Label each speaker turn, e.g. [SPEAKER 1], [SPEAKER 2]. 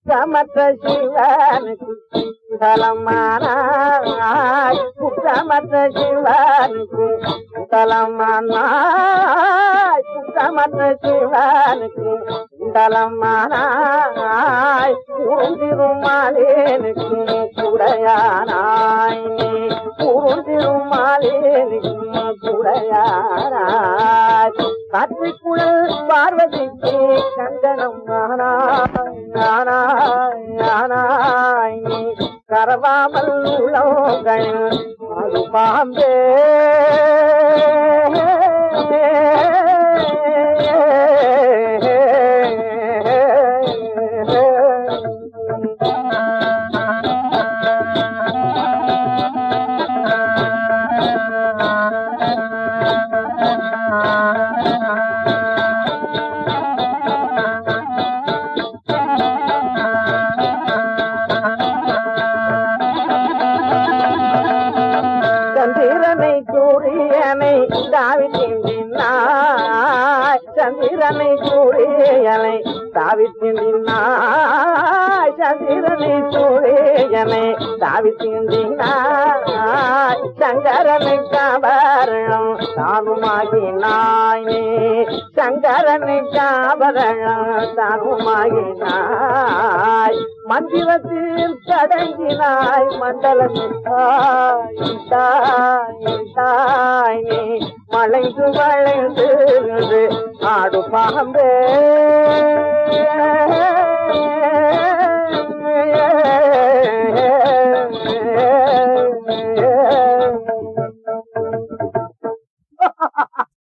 [SPEAKER 1] குற்றமற்ற சிவனுக்கு தலமானாய் குற்றமற்ற சிவனுக்கு தலமானாய் குற்றமற்ற சிவனுக்கு தலமானாய் குறுந்திருமாலேனுக்கு குடையானாய் நீ குறுந்திருமாலேனுக்கு குடையானாய் காற்றிக்குழல் பார்வதிக்கு கண்டனம் ஆனாய் ஆனாய் ஆனாய் நீ கரவாமல் உள்ளவங்கள் அது பாம்பே சந்திரனை சூரியனை தாவித்தினாய் சந்திரனை சூரியனை தாவித்தினாய் சந்திரனை சூரியனை தாவித்தினாய் சங்கரனை காபரணம் தானுமாகினாய் நீ சங்கரனை காபரணம் தானுமாகினாய் மந்திரத்தில் தடங்கினாய் மண்டலத்தில் தாய் தாய் தாய் நீ மலைந்து வளைந்து ஆடு பாம்பே